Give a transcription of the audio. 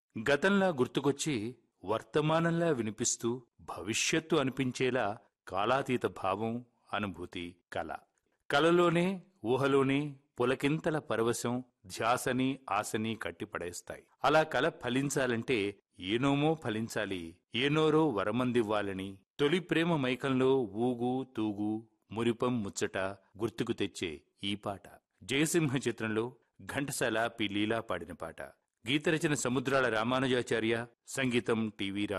గతంలా గుర్తుకొచ్చి వర్తమానంలా వినిపిస్తూ భవిష్యత్తు అనిపించేలా కాలాతీత భావం అనుభూతి కళ కలలోనే ఊహలోనే పులకింతల పరవశం ధ్యాసని ఆశని కట్టిపడేస్తాయి అలా కల ఫలించాలంటే ఏనోమో ఫలించాలి ఏనోరో వరమందివ్వాలని తొలి ప్రేమ మైకంలో ఊగు తూగు మురిపం ముచ్చట గుర్తుకు తెచ్చే ఈ పాట జయసింహ చిత్రంలో ఘంటసాల పి లీలా పాడిన పాట గీతరచన సముద్రాల రామానుజాచార్య సంగీతం టీవీ రాజు